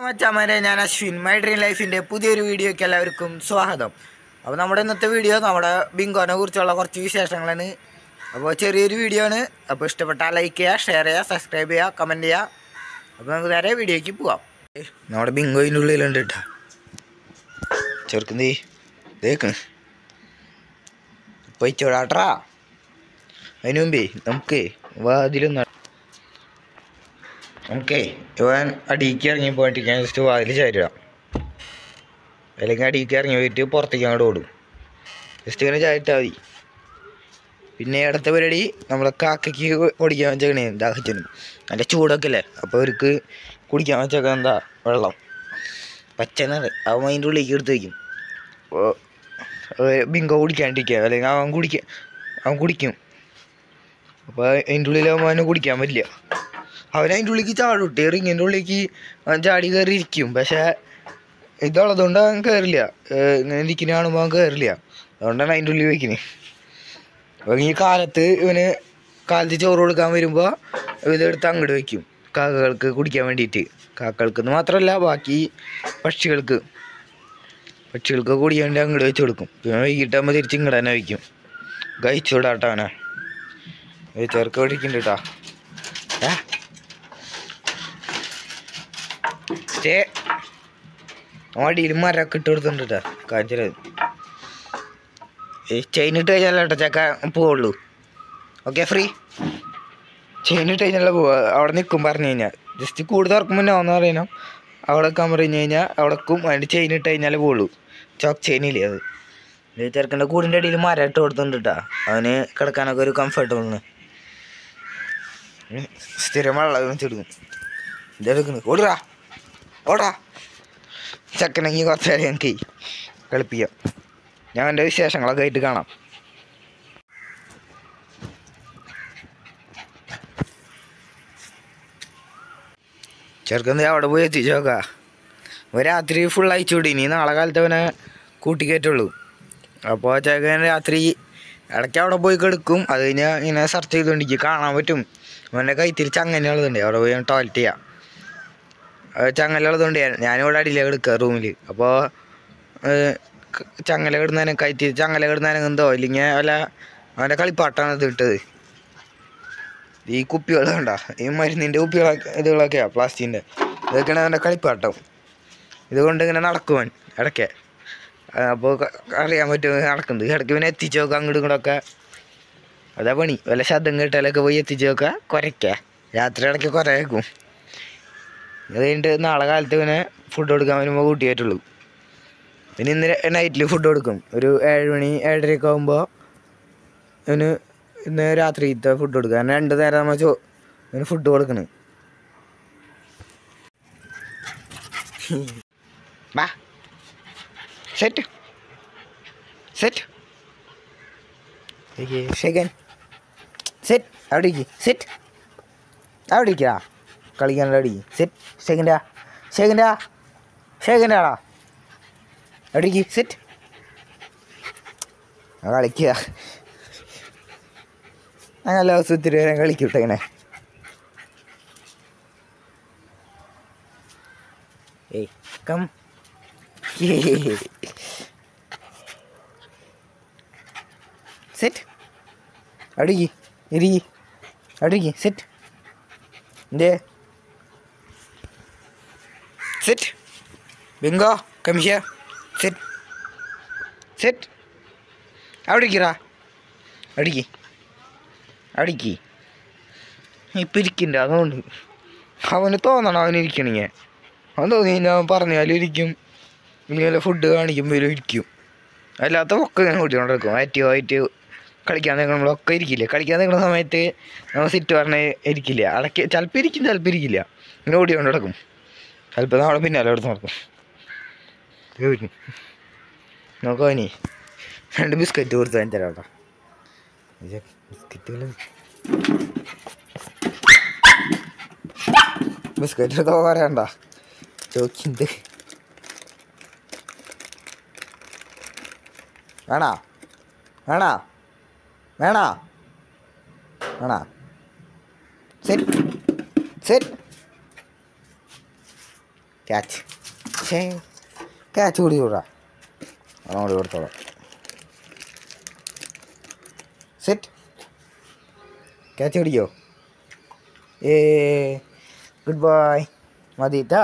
മച്ചാമാരെ ഞാൻ Ashwin my dream ലൈഫിൻ്റെ പുതിയൊരു വീഡിയോയ്ക്ക് എല്ലാവർക്കും സ്വാഗതം അപ്പോൾ നമ്മുടെ ഇന്നത്തെ വീഡിയോ നമ്മുടെ ബിങ്കോനെ കുറിച്ചുള്ള കുറച്ച് വിശേഷങ്ങളാണ് അപ്പോൾ ചെറിയൊരു വീഡിയോ ആണ് അപ്പോൾ ഇഷ്ടപ്പെട്ടാൽ ലൈക്ക് ചെയ്യുക ഷെയർ ചെയ്യുക സബ്സ്ക്രൈബ് ചെയ്യുക കമൻറ്റ് ചെയ്യുക അപ്പോൾ നമുക്ക് നേരെ വീഡിയോയ്ക്ക് പോവാം ഏയ്, നമ്മുടെ ബിങ്കോയിൻ്റെ ഉള്ളിലുണ്ട് കേട്ടോ ചെറുക്കുന്നേ തേക്കണ് പൊയ്ച്ചോടാട്രാ അതിനു മുമ്പേ നമുക്ക് വാതിലൊന്ന് നമുക്കേ ഇവൻ അടിയിക്ക് ഇറങ്ങി പോയിട്ടിരിക്കാൻ ജസ്റ്റ് വാതിൽ ചാരുക അല്ലെങ്കിൽ അടിയിക്ക് ഇറങ്ങി പോയിട്ട് പുറത്തേക്ക് അങ്ങോട്ട് ഓടും ജസ്റ്റ് ഇങ്ങനെ ചാരിട്ടാൽ മതി പിന്നെ അടുത്ത പരിപാടി നമ്മളെ കാക്കയ്ക്ക് കുടിക്കാൻ വെച്ചേക്കണേ ദാഹിച്ചനും നല്ല ചൂടൊക്കെ അല്ലേ അപ്പോൾ അവർക്ക് കുടിക്കാൻ വെച്ചേക്കാൻ എന്താ വെള്ളം പച്ചന്നത് അവൻ അതിൻ്റെ ഉള്ളിലേക്ക് എടുത്ത് വയ്ക്കും അപ്പോൾ ബിങ്കോ കുടിക്കാണ്ടിരിക്കുക അല്ലെങ്കിൽ അവൻ കുടിക്ക അവൻ കുടിക്കും അപ്പോൾ അതിൻ്റെ ഉള്ളിലാകുമ്പോൾ അവന് കുടിക്കാൻ പറ്റില്ല അവൻ അതിൻ്റെ ഉള്ളിലേക്ക് ചാടും ഇട്ട് റിങ്ങിൻ്റെ ഉള്ളിലേക്ക് അവൻ ചാടി കയറി ഇരിക്കും പക്ഷേ ഇതുള്ളതുകൊണ്ട് അവൻ കയറില്ല ഏഹ് ഇങ്ങനെ ഇരിക്കുന്ന കാണുമ്പോൾ അവൻ കയറില്ല അതുകൊണ്ടാണ് അതിൻ്റെ ഉള്ളിൽ വയ്ക്കുന്നത് അപ്പോൾ ഈ കാലത്ത് ഇവന് കാലത്ത് ചോറ് കൊടുക്കാൻ വരുമ്പോൾ ഇതെടുത്ത് അങ്ങോട്ട് വയ്ക്കും കാക്കകൾക്ക് കുടിക്കാൻ വേണ്ടിയിട്ട് കാക്കകൾക്ക് എന്ന് മാത്രമല്ല ബാക്കി പക്ഷികൾക്ക് പക്ഷികൾക്ക് കുടിക്കാൻ വേണ്ടി അങ്ങോട്ട് വെച്ച് കൊടുക്കും പിന്നെ വൈകിട്ടാകുമ്പോൾ തിരിച്ച് ഇങ്ങോട്ട് തന്നെ വയ്ക്കും കഴിച്ചു വിടാട്ടോ അവനെ ചെറുക്ക പിടിക്കുന്നുണ്ട് കേട്ടോ ഏ സ്റ്റേ അടിയിൽ മരമൊക്കെ ഇട്ട് കൊടുത്തിട്ടുണ്ട് കേട്ടോ കാഞ്ചത് ഈ ചെയിൻ ഇട്ട് കഴിഞ്ഞാലോ കേട്ടോ ചക്ക പോവുള്ളൂ ഓക്കെ ഫ്രീ ചെയിൻ ഇട്ട് കഴിഞ്ഞാലേ പോവുക അവിടെ നിൽക്കും പറഞ്ഞു കഴിഞ്ഞാൽ ജസ്റ്റ് കൂടുതൽ തുറക്കും മുന്നേ ഒന്ന് പറയണം അവിടെ വെക്കാൻ പറഞ്ഞു കഴിഞ്ഞാൽ അവിടെക്കും അതിൻ്റെ ചെയിൻ ഇട്ട് കഴിഞ്ഞാലേ പോവുള്ളൂ ചോക്ക് ചെയിനില്ലേ അത് ഇത് ചെറുക്കൻ്റെ കൂടിൻ്റെ അടിയിൽ മരം ഇട്ട് കൊടുത്തിട്ടുണ്ട് കേട്ടോ അവന് കിടക്കാനൊക്കെ ഒരു കംഫർട്ട് തോന്നുന്നു സ്ഥിരം വെള്ളം വെച്ചെടുക്കും ഇതെടുക്കുന്നു ഓടുറാ ഓടാ ചക്കനെങ്കിൽ കുറച്ച് നേരം എനിക്ക് കളിപ്പിക്കാം ഞാൻ എൻ്റെ വിശേഷങ്ങളൊക്കെ ആയിട്ട് കാണാം ചെറുക്കൻ ദേ അവിടെ പോയി എത്തിച്ചു നോക്കാം ഒരു രാത്രി ഫുൾ അയച്ചു വിടി ഇനി നാളെ കാലത്ത് അവനെ കൂട്ടിക്കയറ്റുള്ളൂ അപ്പോൾ ചെക്കൻ രാത്രി ഇടയ്ക്ക് അവിടെ പോയി കിടക്കും അത് കഴിഞ്ഞാൽ ഇങ്ങനെ സെർച്ച് ചെയ്തുകൊണ്ടിരിക്കും കാണാൻ പറ്റും അവൻ്റെ കൈത്തിരി ചങ്ങനെയുള്ളതുണ്ട് അവിടെ പോയി ടോയ്ലറ്റ് ചെയ്യാം ചങ്ങലുള്ളതുകൊണ്ട് ഞാനിവിടെ അടിയിലേക്ക് എടുക്കുക റൂമിൽ അപ്പോൾ ചങ്ങല കിടുന്നതിനെ കയറ്റി ചങ്ങല കിടുന്നതിനെ എന്തോ ഇല്ലെങ്കിൽ വല്ല അവൻ്റെ കളിപ്പാട്ടാണ് ഇത് ഇട്ടത് ഈ കുപ്പികൾ കണ്ട ഈ മരുന്നിൻ്റെ കുപ്പികളൊക്കെ ഇതുകളൊക്കെയാണ് പ്ലാസ്റ്റിക്കിൻ്റെ ഇതൊക്കെയാണ് അവൻ്റെ കളിപ്പാട്ടം ഇതുകൊണ്ട് ഇങ്ങനെ നടക്കുവാൻ ഇടയ്ക്ക് അപ്പോൾ അറിയാൻ പറ്റും നടക്കുന്നത് ഇടയ്ക്ക് പിന്നെ എത്തിച്ച് നോക്കുക അങ്ങോട്ടും ഇങ്ങോട്ടൊക്കെ അതാ പണി വല്ല ശബ്ദം കേട്ടാലൊക്കെ പോയി എത്തിച്ച് നോക്കുക കുരയ്ക്കുക രാത്രി ഇടയ്ക്ക് കുരയ്ക്കും അത് കഴിഞ്ഞിട്ട് നാളെ കാലത്ത് ഇവനെ ഫുഡ് കൊടുക്കാൻ വരുമ്പോൾ കൂട്ടി പറ്റുള്ളൂ പിന്നെ ഇന്ന് നൈറ്റിൽ ഫുഡ് കൊടുക്കും ഒരു ഏഴ് മണി ഏഴരയൊക്കെ ആകുമ്പോൾ ഇവന് ഇന്ന് രാത്രിത്തെ ഫുഡ് കൊടുക്കുക കാരണം രണ്ട് നേരം നമ്മൾ ചോ ഇവന് ഫുഡ് കൊടുക്കണ് ബാ സെറ്റ് സെറ്റ് ഷെഗൻ സെറ്റ് അവിടെ ഇരിക്ക് സെറ്റ് അവിടെ ഇരിക്കാ കളിക്കാനുള്ള അടി സെറ്റ് ഷെഗിൻ്റെ ഷെഗിൻ്റെ ഷെഗിൻ്റെ ആടാ അടിക്ക് സെറ്റ് കളിക്കുക അങ്ങനെ അവസരത്തിൽ വരെ കളിക്കട്ടെ ഇങ്ങനെ ഏയ് കം സെറ്റ് അടിക്ക് ഇരിക്ക് അടിക്ക് സെറ്റ് എന്തേ Sit. Bingo, come here. Sit. Sit. അവിടെ ഇരിക്കടാ അടിക്ക് അടിക്ക് ഇപ്പം ഇരിക്കണ്ട അതുകൊണ്ട് അവന് തോന്നണം അവന് ഇരിക്കണെങ്കിൽ അവൻ തോന്നി കഴിഞ്ഞാൽ അവൻ പറഞ്ഞാലും ഇരിക്കും ഇല്ലെങ്കിൽ ഫുഡ് കാണിക്കുമ്പോഴും ഇരിക്കും അല്ലാത്ത ഒക്കെ ഇങ്ങനെ കൂട്ടിക്കൊണ്ടിരിക്കും ആക്റ്റീവ് ആയിട്ട് കളിക്കാൻ നിൽക്കുമ്പോഴൊക്കെ ഇരിക്കില്ല കളിക്കാൻ നിൽക്കുന്ന സമയത്ത് നമ്മൾ സിറ്റ് പറഞ്ഞ് ഇരിക്കില്ല അടക്കി ചിലപ്പോൾ ഇരിക്കും ചിലപ്പോൾ ഇരിക്കില്ല ഇങ്ങനെ ഓടിക്കൊണ്ട് നടക്കും ചിലപ്പോൾ നമ്മളെ പിന്നാലെ എടുത്ത് നടക്കും നോക്കോ ഇനി രണ്ട് ബിസ്ക്കറ്റ് കൊടുത്ത് ഞാൻ തരാം കേട്ടോ ബിസ്ക്കറ്റുകൾ ബിസ്ക്കറ്റ് എടുത്തോ പറയണ്ട ചോക്കിന്ത് വേണോ വേണോ വേണോ വേണോ സെറ്റ് സെറ്റ് ക്യാച്ച് ഛേ ക്യാച്ച് കൂടി വിടാ അങ്ങോട്ട് കൊടുത്തോളാം സെറ്റ് ക്യാച്ച് പിടിക്കോ ഏ ഗുഡ് ബൈ മതിട്ടാ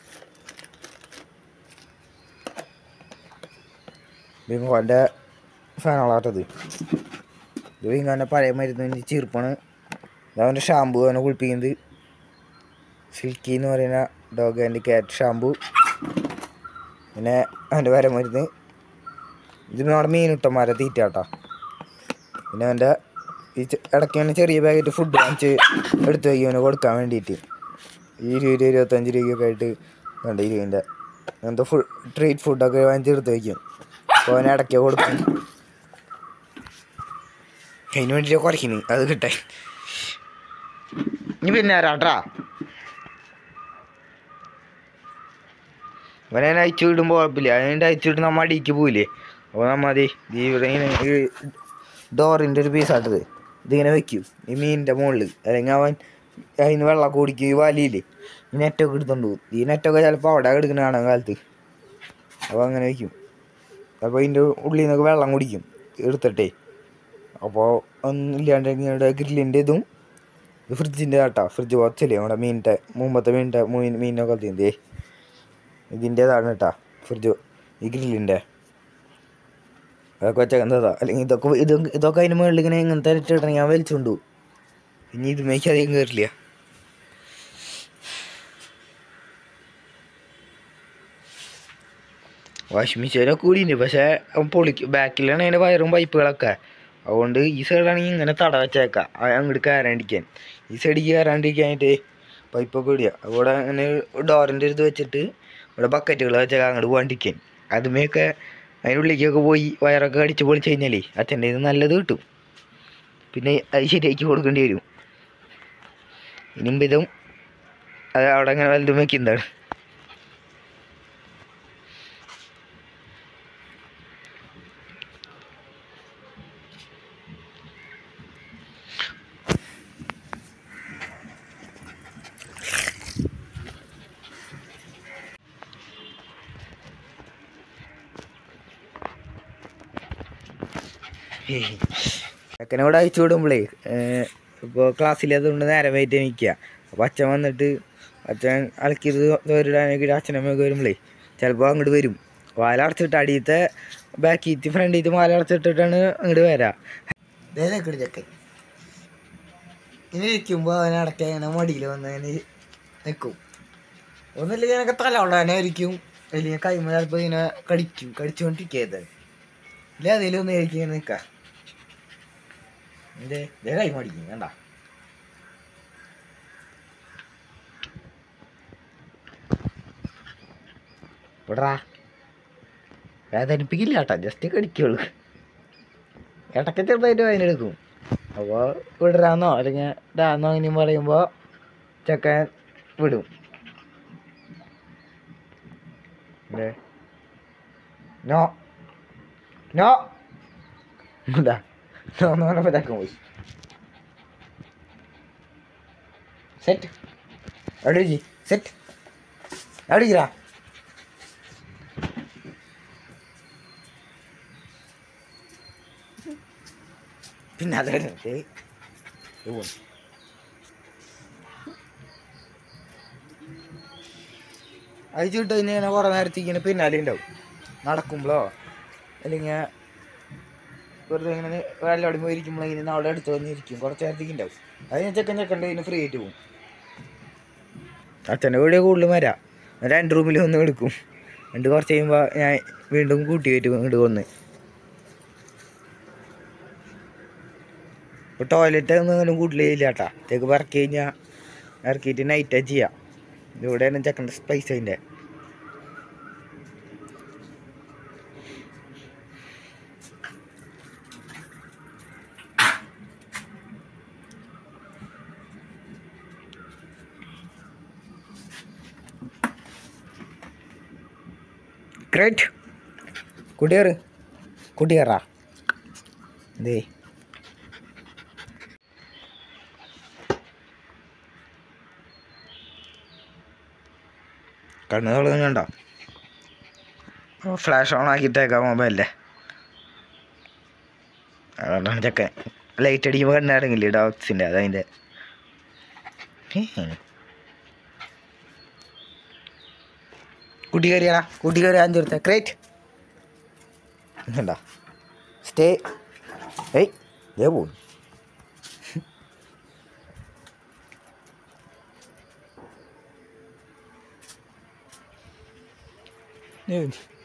ബിങ്കോൻ്റെ ഫാനുള്ളാട്ടത് ഇത് ബിങ്കോൻ്റെ പഴയ മരുന്ന് ചീർപ്പാണ് ഇതവൻ്റെ ഷാമ്പു അവനെ കുളിപ്പിക്കുന്നത് സിൽക്കി എന്ന് പറയുന്ന ഡോഗ് ആൻഡ് ക്യാറ്റ് ഷാമ്പു പിന്നെ അവൻ്റെ വര മരുന്ന് ഇത് നമ്മുടെ മീനുട്ടന്മാരെ തീറ്റ കേട്ടോ പിന്നെ അവൻ്റെ ഈ ചെ- ഇടയ്ക്ക് അവന് ചെറിയ പാക്കറ്റ് ഫുഡ് വാങ്ങിച്ച് എടുത്ത് വയ്ക്കും അവന് കൊടുക്കാൻ വേണ്ടിയിട്ട് ഈ ഇരുപത് ഇരുപത്തഞ്ച് രൂപയൊക്കെ ആയിട്ട് വേണ്ട ഇരുപതിൻ്റെ അങ്ങനത്തെ ഫുഡ് ട്രീറ്റ് ഫുഡൊക്കെ വാങ്ങിച്ച് എടുത്ത് വയ്ക്കും അപ്പോൾ അവന് ഇടയ്ക്ക് കൊടുക്കും അതിന് വേണ്ടിയിട്ട് കുറയ്ക്കുന്നു അത് കിട്ടാൻ ഇനി പിന്നെ ആരാട്ടാ ഇവനെ അയച്ചു വിടുമ്പോൾ കുഴപ്പമില്ല അതിൻ്റെ അയച്ചു വിട്ട് നമ്മ അടിക്ക് പോയില്ലേ അപ്പോൾ നമ്മ മതി ഈ ഇവിടെ ഇങ്ങനെ ഈ ഡോറിൻ്റെ ഒരു പീസാട്ടത് ഇതിങ്ങനെ വെക്കും ഈ മീനിൻ്റെ മുകളിൽ അല്ലെങ്കിൽ അവൻ അതിന് വെള്ളം കുടിക്കും ഈ വലിയില്ലേ ഈ നെറ്റൊക്കെ എടുത്തോണ്ട് പോകും ഈ നെറ്റൊക്കെ ചിലപ്പോൾ അവിടെ എടുക്കുന്ന കാണാൻ കാലത്ത് അപ്പോൾ അങ്ങനെ വെക്കും അപ്പോൾ ഇതിൻ്റെ ഉള്ളിൽ നിന്നൊക്കെ വെള്ളം കുടിക്കും എടുത്തിട്ടേ അപ്പോൾ ഒന്നുമില്ലാണ്ട് ഇങ്ങനെ ഗ്രില്ലിൻ്റെ ഇതും ഇത് ഫ്രിഡ്ജിൻ്റെ ആട്ടാ ഫ്രിഡ്ജ് വച്ചല്ലേ നമ്മുടെ മീനിൻ്റെ മുമ്പത്തെ മീനിൻ്റെ മീൻ മീനൊക്കെ എത്തിയതേ ഇതിൻ്റേതാണ് കേട്ടാ ഫ്രിഡ്ജ് ഈ ഗ്രില്ലിൻ്റെ അതൊക്കെ വെച്ചാൽ എന്താ അല്ലെങ്കിൽ ഇതൊക്കെ ഇത് ഇതൊക്കെ അതിന് മുകളിൽ ഇങ്ങനെ ഇങ്ങനത്തെ ഇട്ട് ഇടണം ഞാൻ വലിച്ചുകൊണ്ടു ഇനി ഇത് മേക്ക് അധികം കയറില്ല വാഷിംഗ് മെഷീനൊക്കെ കൂടിയുണ്ട് പക്ഷേ അവൻ പൊളിക്കും ബാക്കിലാണ് അതിൻ്റെ വയറും പൈപ്പുകളൊക്കെ അതുകൊണ്ട് ഈ സൈഡിലാണെങ്കിൽ ഇങ്ങനെ തട വെച്ചേക്കാം ആ അങ്ങോട്ട് കയറാണ്ടിരിക്കാൻ ഈ സൈഡിലേക്ക് കയറാണ്ടിരിക്കാനായിട്ട് പൈപ്പൊക്കെ ഇടുക അവിടെ അങ്ങനെ ഡോറിൻ്റെ ഇത് വെച്ചിട്ട് ഇവിടെ ബക്കറ്റുകൾ വെച്ചേക്കാം അങ്ങോട്ട് പോകാണ്ടിരിക്കാൻ അതുമേയൊക്കെ അതിനുള്ളിലേക്കൊക്കെ പോയി വയറൊക്കെ അടിച്ച് പൊളിച്ച് കഴിഞ്ഞാലേ അച്ഛൻ്റെ ഇത് നല്ലത് കിട്ടും പിന്നെ അത് ശരിയാക്കി കൊടുക്കേണ്ടി വരും ഇനിയും ഇതും അത് അവിടെ അങ്ങനെ വലുതും വെക്കുന്നതാണ് ചെക്കനോട് അയച്ചു വിടുമ്പോഴേ ഇപ്പോൾ ക്ലാസ്സില്ലാത്തതുകൊണ്ട് നേരം വൈകിട്ട് നിൽക്കുക അപ്പോൾ അച്ഛൻ വന്നിട്ട് അച്ഛൻ അലക്കിയത് തോരിടാനൊക്കെ അച്ഛനമ്മയൊക്കെ വരുമ്പോഴേ ചിലപ്പോൾ അങ്ങോട്ട് വരും വാലടച്ചിട്ട് അടിയത്തെ ബാക്കിയിട്ട് ഫ്രണ്ടിയിട്ട് വാലടച്ചിട്ടിട്ടാണ് അങ്ങോട്ട് വരാ ഇതേക്കടി ചെക്കൻ ഇനി ഇരിക്കുമ്പോൾ അവൻ അടക്ക ഇങ്ങനെ മടിയിൽ വന്ന് ഇങ്ങനെ നിൽക്കും ഒന്നുമില്ലെങ്കിൽ എനിക്ക് തല കൊണ്ടാനായിരിക്കും അല്ലെങ്കിൽ കൈമ ചിലപ്പോൾ ഇങ്ങനെ കടിക്കും കടിച്ചുകൊണ്ടിരിക്കരുത് ഇല്ല അതിലും ഒന്ന് ആയിരിക്കും ഇങ്ങനെ നിൽക്കാം എന്തേ ദേ കൈ മടിക്കും വേണ്ട വിടറാ വേദനിപ്പിക്കില്ല കേട്ടാ ജസ്റ്റ് കടിക്കുള്ളൂ ഇടയ്ക്ക് ചെറുതായിട്ട് വേദനെടുക്കും അപ്പോൾ വിടരാന്നോ അല്ലെങ്കിൽ ഇടാന്നോ ഇനി പറയുമ്പോൾ ചെക്കൻ വിടും എന്തേ നോ നോ എന്താ നോ എന്ന് പറഞ്ഞപ്പോൾ ചെക്കൻ പോയി സെറ്റ് എവിടെ ജി സെറ്റ് എവിടെ ഇരിക്കാ പിന്നെ അതെ അയച്ചിട്ട് ഇനി ഇങ്ങനെ കുറേ നേരത്തേക്ക് ഇങ്ങനെ പിന്നാലെ ഉണ്ടാവും നടക്കുമ്പോഴോ അല്ലെങ്കിൽ വെറുതെ ഇങ്ങനെ വെള്ളം പോയിരിക്കുമ്പോൾ ഇങ്ങനെ അവിടെ അടുത്ത് വന്നിരിക്കും കുറച്ച് നേരത്തേക്ക് ഉണ്ടാവും അത് ഞാൻ ചെക്കൻ ചെക്കൻ്റെ ഇതിന് ഫ്രീ ആയിട്ട് പോകും അച്ഛൻ്റെ വീഡിയോ കൂടുതലും വരാം രണ്ട് റൂമിൽ ഒന്ന് എടുക്കും എന്നിട്ട് കുറച്ച് കഴിയുമ്പോൾ ഞാൻ വീണ്ടും കൂട്ടി കയറ്റി ഇങ്ങോട്ട് വന്ന് ഇപ്പോൾ ടോയ്ലറ്റ് ഒന്നും അങ്ങനെ കൂട്ടിലേ ഇല്ല കേട്ടാ തേക്ക് ഇറക്കി കഴിഞ്ഞാൽ ഇറക്കിയിട്ട് നൈറ്റാ ചെയ്യാം ഇവിടെയാണ് ചെക്കൻ്റെ സ്പൈസ് അതിൻ്റെ ഗ്രേറ്റ് കുട്ടിയേറ് കുട്ടിയേറാ ദേ കണ്ണ് തുറന്നുണ്ടോ ഫ്ലാഷ് ഓൺ ആക്കിയിട്ടേക്കാം മൊബൈലല്ലേ അതുകൊണ്ടാണ് ചെക്കൻ ലൈറ്റ് അടിക്കുമ്പോൾ കണ്ണടങ്ങില്ലേ ഡോക്സിൻ്റെ അതതിൻ്റെ കുട്ടി കയറിയാടാ കുട്ടി കയറി അഞ്ചു കൊടുത്ത ക്രേറ്റ് എന്താ സ്റ്റേ ഏയ് ദേ പോകും Ne